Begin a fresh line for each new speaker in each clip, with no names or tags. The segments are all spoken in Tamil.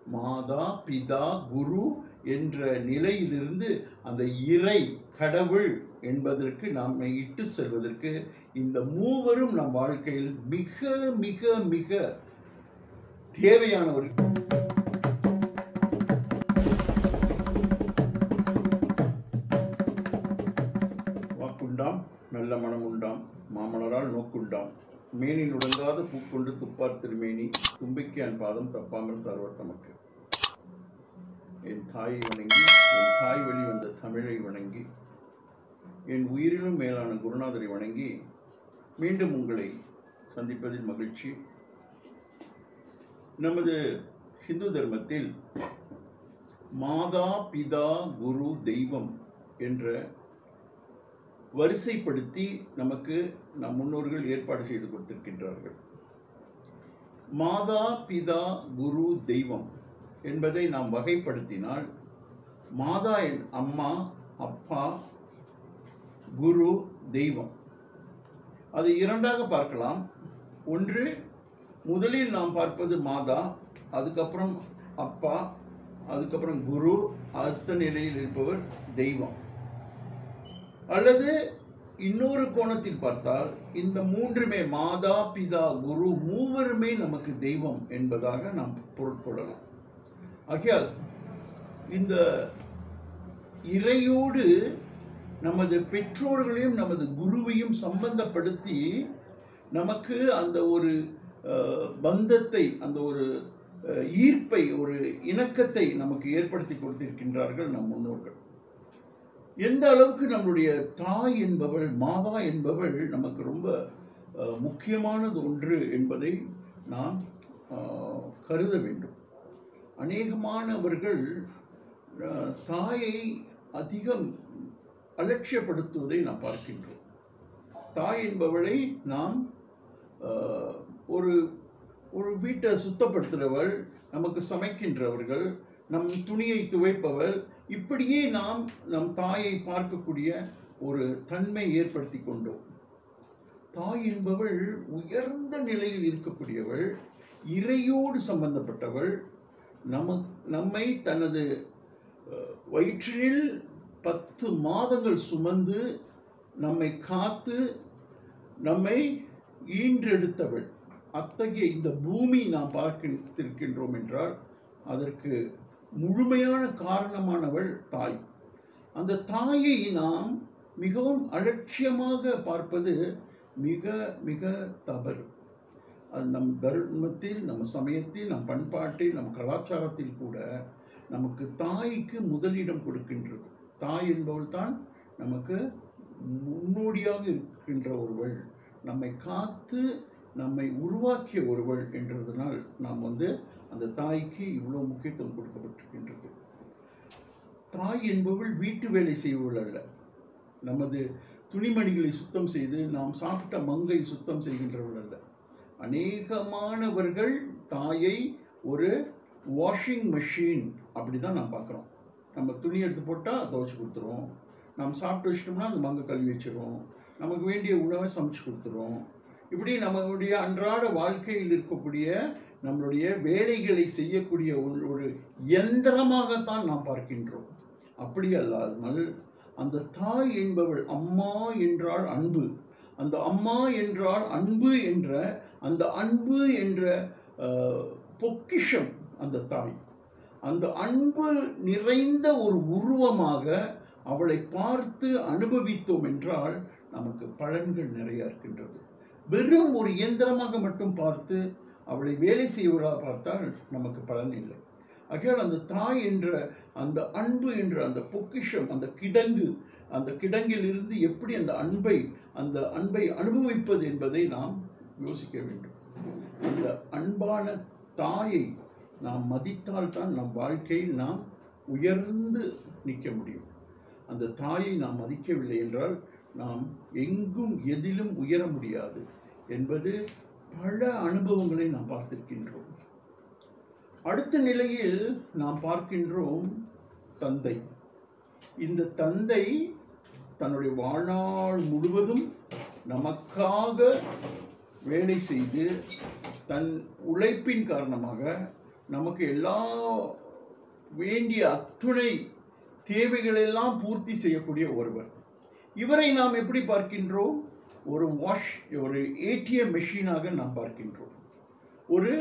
மாதா பிதா குரு என்ற நிலையிலிருந்து அந்த இறை கடவுள் என்பதற்கு நம்மை இட்டு செல்வதற்கு இந்த மூவரும் நம் வாழ்க்கையில் மிக மிக மிக தேவையானவர்கள் வாக்குண்டாம் நல்ல மனம் உண்டாம் மாமலரால் நோக்குண்டாம் மேனி நுடங்காத பூக்கொண்டு துப்பார் திருமேனி தும்பிக்கையான் பாதம் தப்பாமல் சர்வர் தமக்கு என் தாயை வணங்கி என் தாய் வழி வந்த தமிழை வணங்கி என் உயிரிலும் மேலான குருநாதரை வணங்கி மீண்டும் உங்களை சந்திப்பதில் மகிழ்ச்சி நமது ஹிந்து தர்மத்தில் மாதா பிதா குரு தெய்வம் என்ற வரிசைப்படுத்தி நமக்கு நம் முன்னோர்கள் ஏற்பாடு செய்து கொடுத்திருக்கின்றார்கள் மாதா பிதா குரு தெய்வம் என்பதை நாம் வகைப்படுத்தினால் மாதா என் அம்மா அப்பா குரு தெய்வம் அதை இரண்டாக பார்க்கலாம் ஒன்று முதலில் நாம் பார்ப்பது மாதா அதுக்கப்புறம் அப்பா அதுக்கப்புறம் குரு அடுத்த நிலையில் இருப்பவர் தெய்வம் அல்லது இன்னொரு கோணத்தில் பார்த்தால் இந்த மூன்றுமே மாதா பிதா குரு மூவருமே நமக்கு தெய்வம் என்பதாக நாம் பொருட்கொள்ளலாம் ஆகையால் இந்த இறையோடு நமது பெற்றோர்களையும் நமது குருவையும் சம்பந்தப்படுத்தி நமக்கு அந்த ஒரு அஹ், பந்தத்தை அந்த ஒரு அஹ், ஈர்ப்பை ஒரு இணக்கத்தை நமக்கு ஏற்படுத்தி கொடுத்திருக்கின்றார்கள் நம் முன்னோர்கள் எந்த அளவுக்கு நம்முடைய தாய் என்பவள் மாதா என்பவள் நமக்கு ரொம்ப அஹ், முக்கியமானது ஒன்று என்பதை நாம் அஹ், கருத வேண்டும் அநேகமானவர்கள் அஹ், தாயை அதிகம் அலட்சியப்படுத்துவதை நாம் பார்க்கின்றோம் தாய் என்பவளை நாம் அஹ், ஒரு ஒரு வீட்டை சுத்தப்படுத்துகிறவள் நமக்கு சமைக்கின்றவர்கள் நம் துணியை துவைப்பவள் இப்படியே நாம் நம் தாயை பார்க்கக்கூடிய ஒரு தன்மை ஏற்படுத்தி கொண்டோம் தாய் என்பவள் உயர்ந்த நிலையில் இருக்கக்கூடியவள் இறையோடு சம்பந்தப்பட்டவள் நம நம்மை தனது அஹ், வயிற்றினில் பத்து மாதங்கள் சுமந்து நம்மை காத்து நம்மை ஈன்றெடுத்தவள் அத்தகைய இந்த பூமி நாம் பார்க்கிருக்கின்றோம் என்றால் அதற்கு முழுமையான காரணமானவள் தாய் அந்த தாயை நாம் மிகவும் அலட்சியமாக பார்ப்பது மிக மிக தவறு அது நம் தர்மத்தில் நம்ம சமயத்தில் நம் பண்பாட்டில் நம் கலாச்சாரத்தில் கூட நமக்கு தாய்க்கு முதலிடம் கொடுக்கின்றது தாய் என்பவள் தான் நமக்கு முன்னோடியாக இருக்கின்ற ஒருவள் நம்மை காத்து நம்மை உருவாக்கிய ஒருவள் என்றதனால் நாம் வந்து அந்த தாய்க்கு இவ்வளோ முக்கியத்துவம் கொடுக்கப்பட்டிருக்கின்றது தாய் என்பவள் வீட்டு வேலை செய்பவள் அல்ல நமது துணிமணிகளை சுத்தம் செய்து நாம் சாப்பிட்ட மங்கை சுத்தம் செய்கின்றவள் அல்ல அநேகமானவர்கள் தாயை ஒரு வாஷிங் மெஷின் அப்படி தான் நாம் பார்க்குறோம் நம்ம துணி எடுத்து போட்டால் துவைச்சு கொடுத்துரும் நாம் சாப்பிட்டு வச்சிட்டோம்னா அந்த மங்கை கழுவி வச்சிரும் நமக்கு வேண்டிய உணவை சமைச்சு கொடுத்துரும் இப்படி நம்மளுடைய அன்றாட வாழ்க்கையில் இருக்கக்கூடிய நம்மளுடைய வேலைகளை செய்யக்கூடிய ஒரு ஒரு எந்திரமாகத்தான் நாம் பார்க்கின்றோம் அப்படி அல்லாமல் அந்த தாய் என்பவள் அம்மா என்றால் அன்பு அந்த அம்மா என்றால் அன்பு என்ற அந்த அன்பு என்ற அஹ், பொக்கிஷம் அந்த தாய் அந்த அன்பு நிறைந்த ஒரு உருவமாக அவளை பார்த்து அனுபவித்தோம் என்றால் நமக்கு பலன்கள் நிறைய இருக்கின்றது வெறும் ஒரு இயந்திரமாக மட்டும் பார்த்து அவளை வேலை செய்வதாக பார்த்தால் நமக்கு பலன் இல்லை ஆகையால் அந்த தாய் என்ற அந்த அன்பு என்ற அந்த பொக்கிஷம் அந்த கிடங்கு அந்த கிடங்கில் இருந்து எப்படி அந்த அன்பை அந்த அன்பை அனுபவிப்பது என்பதை நாம் யோசிக்க வேண்டும் அந்த அன்பான தாயை நாம் மதித்தால்தான் நம் வாழ்க்கையில் நாம் உயர்ந்து நிற்க முடியும் அந்த தாயை நாம் மதிக்கவில்லை என்றால் நாம் எங்கும் எதிலும் உயர முடியாது என்பது பல அனுபவங்களை நாம் பார்த்திருக்கின்றோம் அடுத்த நிலையில் நாம் பார்க்கின்றோம் தந்தை இந்த தந்தை தன்னுடைய வாழ்நாள் முழுவதும் நமக்காக வேலை செய்து தன் உழைப்பின் காரணமாக நமக்கு எல்லா வேண்டிய அத்துணை தேவைகளெல்லாம் பூர்த்தி செய்யக்கூடிய ஒருவர் இவரை நாம் எப்படி பார்க்கின்றோம் ஒரு வாஷ் ஒரு ஏடிஎம் மெஷினாக நாம் பார்க்கின்றோம் ஒரு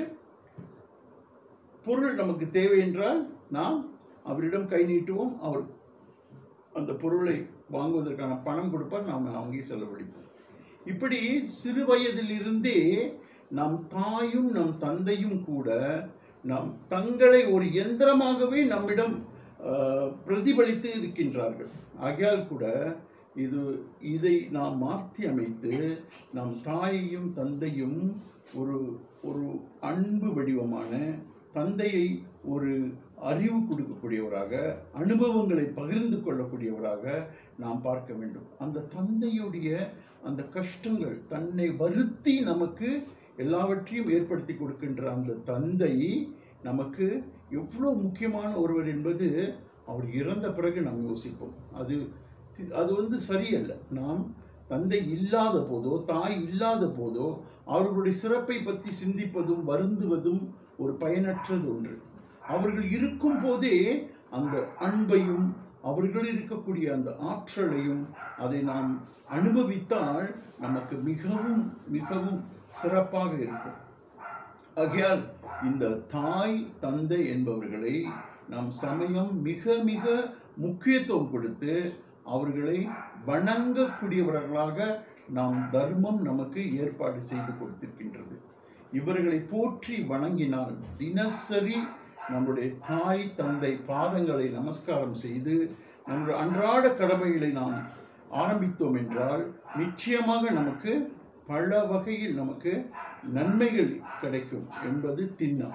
பொருள் நமக்கு தேவை என்றால் நாம் அவரிடம் கை நீட்டுவோம் அவர் அந்த பொருளை வாங்குவதற்கான பணம் கொடுப்பார் நாம் அங்கே செலவழிப்போம் இப்படி சிறு வயதிலிருந்தே நம் தாயும் நம் தந்தையும் கூட நம் தங்களை ஒரு எந்திரமாகவே நம்மிடம் ஆஹ், பிரதிபலித்து இருக்கின்றார்கள் ஆகையால் கூட இது இதை நாம் மாற்றி அமைத்து நம் தாயையும் தந்தையும் ஒரு ஒரு அன்பு வடிவமான தந்தையை ஒரு அறிவு கொடுக்கக்கூடியவராக அனுபவங்களை பகிர்ந்து கொள்ளக்கூடியவராக நாம் பார்க்க வேண்டும் அந்த தந்தையுடைய அந்த கஷ்டங்கள் தன்னை வருத்தி நமக்கு எல்லாவற்றையும் ஏற்படுத்தி கொடுக்கின்ற அந்த தந்தை நமக்கு எவ்வளோ முக்கியமான ஒருவர் என்பது அவர் இறந்த பிறகு நாம் யோசிப்போம் அது அது வந்து சரியல்ல நாம் தந்தை இல்லாத போதோ தாய் இல்லாத போதோ அவர்களுடைய சிறப்பை பற்றி சிந்திப்பதும் வருந்துவதும் ஒரு பயனற்றது ஒன்று அவர்கள் இருக்கும் போதே அந்த அன்பையும் அவர்கள் இருக்கக்கூடிய அந்த ஆற்றலையும் அதை நாம் அனுபவித்தால் நமக்கு மிகவும் மிகவும் சிறப்பாக இருக்கும் ஆகையால் இந்த தாய் தந்தை என்பவர்களை நாம் சமயம் மிக மிக முக்கியத்துவம் கொடுத்து அவர்களை வணங்கக்கூடியவர்களாக நாம் தர்மம் நமக்கு ஏற்பாடு செய்து கொடுத்திருக்கின்றது இவர்களை போற்றி வணங்கினால் தினசரி நம்முடைய தாய் தந்தை பாதங்களை நமஸ்காரம் செய்து நம்முடைய அன்றாட கடமைகளை நாம் ஆரம்பித்தோம் என்றால் நிச்சயமாக நமக்கு பல வகையில் நமக்கு நன்மைகள் கிடைக்கும் என்பது திண்ணம்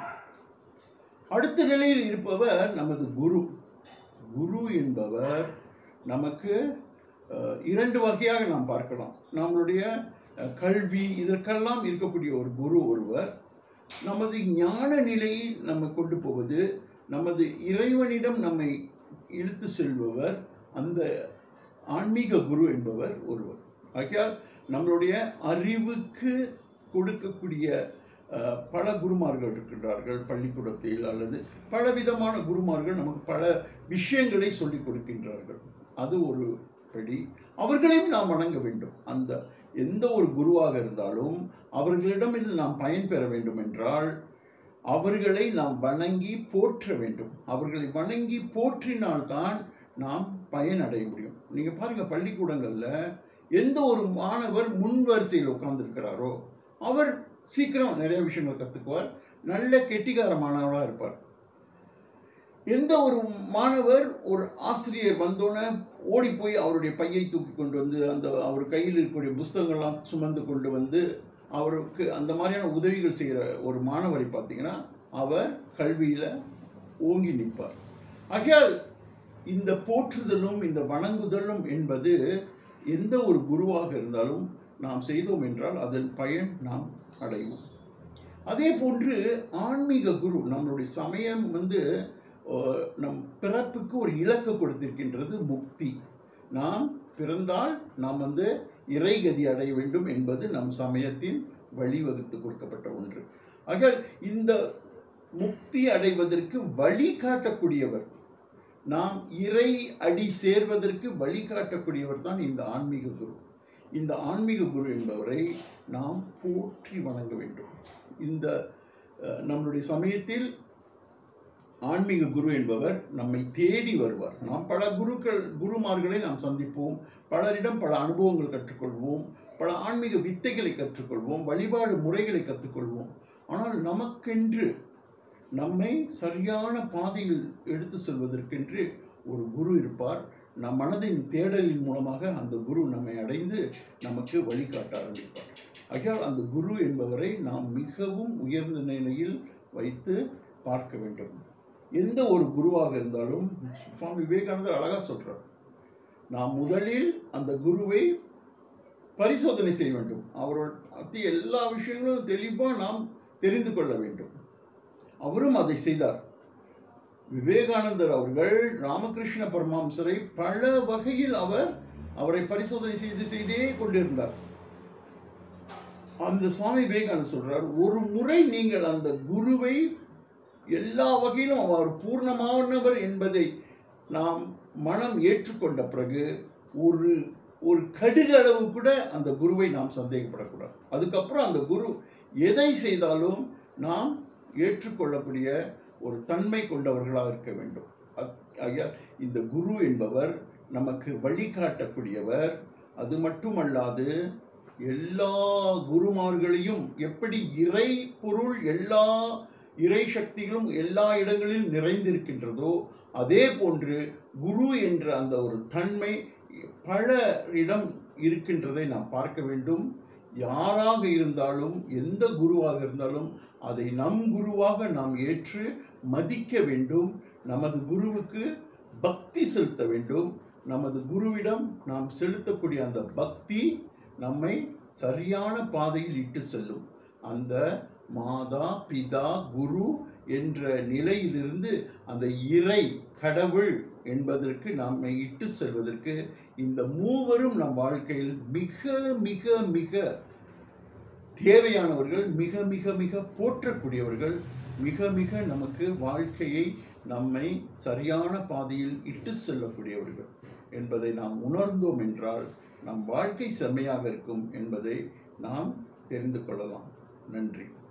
அடுத்த நிலையில் இருப்பவர் நமது குரு குரு என்பவர் நமக்கு அஹ், இரண்டு வகையாக நாம் பார்க்கலாம் நம்மளுடைய அஹ், கல்வி இதற்கெல்லாம் இருக்கக்கூடிய ஒரு குரு ஒருவர் நமது ஞான நிலையை நம்ம கொண்டு போவது நமது இறைவனிடம் நம்மை இழுத்து செல்பவர் அந்த ஆன்மீக குரு என்பவர் ஒருவர் ஆகையால் நம்மளுடைய அறிவுக்கு கொடுக்கக்கூடிய அஹ், பல குருமார்கள் இருக்கின்றார்கள் பள்ளிக்கூடத்தில் அல்லது பலவிதமான குருமார்கள் நமக்கு பல விஷயங்களை சொல்லிக் கொடுக்கின்றார்கள் அது ஒரு படி அவர்களையும் நாம் வணங்க வேண்டும் அந்த எந்த ஒரு குருவாக இருந்தாலும் அவர்களிடமிருந்து நாம் பயன் பெற வேண்டும் என்றால் அவர்களை நாம் வணங்கி போற்ற வேண்டும் அவர்களை வணங்கி போற்றினால்தான் நாம் பயனடைய முடியும் நீங்க பாருங்க பள்ளிக்கூடங்கள்ல எந்த ஒரு மாணவர் முன் வரிசையில் உட்கார்ந்துருக்கிறாரோ அவர் சீக்கிரம் நிறைய விஷயங்கள் கற்றுக்குவார் நல்ல கெட்டிக்கார மாணவராக இருப்பார் எந்த ஒரு மாணவர் ஒரு ஆசிரியர் வந்தோடனே ஓடி போய் அவருடைய பையை தூக்கி கொண்டு வந்து அந்த அவர் கையில் இருக்கக்கூடிய புஸ்தகங்கள்லாம் சுமந்து கொண்டு வந்து அவருக்கு அந்த மாதிரியான உதவிகள் செய்கிற ஒரு மாணவரை பார்த்தீங்கன்னா அவர் கல்வியில் ஓங்கி நிற்பார் ஆகையால் இந்த போற்றுதலும் இந்த வணங்குதலும் என்பது எந்த ஒரு குருவாக இருந்தாலும் நாம் செய்தோம் என்றால் அதன் பயன் நாம் அடைவோம் அதே போன்று ஆன்மீக குரு நம்மளுடைய சமயம் வந்து அஹ், நம் பிறப்புக்கு ஒரு இலக்கு கொடுத்திருக்கின்றது முக்தி நாம் பிறந்தால் நாம் வந்து இறைகதி அடைய வேண்டும் என்பது நம் சமயத்தின் வழிவகுத்து கொடுக்கப்பட்ட ஒன்று ஆக இந்த முக்தி அடைவதற்கு வழி காட்டக்கூடியவர் நாம் இறை அடி சேர்வதற்கு வழி காட்டக்கூடியவர் தான் இந்த ஆன்மீக குரு இந்த ஆன்மீக குரு என்பவரை நாம் போற்றி வணங்க வேண்டும் இந்த அஹ், நம்மளுடைய சமயத்தில் ஆன்மீக குரு என்பவர் நம்மை தேடி வருவார் நாம் பல குருக்கள் குருமார்களை நாம் சந்திப்போம் பலரிடம் பல அனுபவங்கள் கற்றுக்கொள்வோம் பல ஆன்மீக வித்தைகளை கற்றுக்கொள்வோம் வழிபாடு முறைகளை கற்றுக்கொள்வோம் ஆனால் நமக்கென்று நம்மை சரியான பாதையில் எடுத்து செல்வதற்கென்று ஒரு குரு இருப்பார் நம் மனதின் தேடலின் மூலமாக அந்த குரு நம்மை அடைந்து நமக்கு வழிகாட்ட ஆரம்பிப்பார் ஆகையால் அந்த குரு என்பவரை நாம் மிகவும் உயர்ந்த நிலையில் வைத்து பார்க்க வேண்டும் எந்த ஒரு குருவாக இருந்தாலும் சுவாமி விவேகானந்தர் அழகா சொல்றார் நாம் முதலில் அந்த குருவை பரிசோதனை செய்ய வேண்டும் அவரோட பற்றி எல்லா விஷயங்களும் தெளிவாக நாம் தெரிந்து கொள்ள வேண்டும் அவரும் அதை செய்தார் விவேகானந்தர் அவர்கள் ராமகிருஷ்ண பரமஹம்சரை பல வகையில் அவர் அவரை பரிசோதனை செய்து செய்தே கொண்டிருந்தார் அந்த சுவாமி விவேகானந்தர் சொல்றார் ஒரு முறை நீங்கள் அந்த குருவை எல்லா வகையிலும் அவர் பூர்ணமானவர் என்பதை நாம் மனம் ஏற்றுக்கொண்ட பிறகு ஒரு ஒரு கடுகு அளவு கூட அந்த குருவை நாம் சந்தேகப்படக்கூடாது அதுக்கப்புறம் அந்த குரு எதை செய்தாலும் நாம் ஏற்றுக்கொள்ளக்கூடிய ஒரு தன்மை கொண்டவர்களாக இருக்க வேண்டும் அத்- ஆகையால் இந்த குரு என்பவர் நமக்கு வழிகாட்டக்கூடியவர் அது மட்டுமல்லாது எல்லா குருமார்களையும் எப்படி இறை பொருள் எல்லா இறை சக்திகளும் எல்லா இடங்களிலும் நிறைந்திருக்கின்றதோ அதே போன்று குரு என்ற அந்த ஒரு தன்மை பல இடம் இருக்கின்றதை நாம் பார்க்க வேண்டும் யாராக இருந்தாலும் எந்த குருவாக இருந்தாலும் அதை நம் குருவாக நாம் ஏற்று மதிக்க வேண்டும் நமது குருவுக்கு பக்தி செலுத்த வேண்டும் நமது குருவிடம் நாம் செலுத்தக்கூடிய அந்த பக்தி நம்மை சரியான பாதையில் இட்டு செல்லும் அந்த மாதா பிதா குரு என்ற நிலையிலிருந்து அந்த இறை கடவுள் என்பதற்கு நம்மை இட்டு செல்வதற்கு இந்த மூவரும் நம் வாழ்க்கையில் மிக மிக மிக தேவையானவர்கள் மிக மிக மிக போற்றக்கூடியவர்கள் மிக மிக நமக்கு வாழ்க்கையை நம்மை சரியான பாதையில் இட்டு செல்லக்கூடியவர்கள் என்பதை நாம் உணர்ந்தோம் என்றால் நம் வாழ்க்கை செம்மையாக இருக்கும் என்பதை நாம் தெரிந்து கொள்ளலாம் நன்றி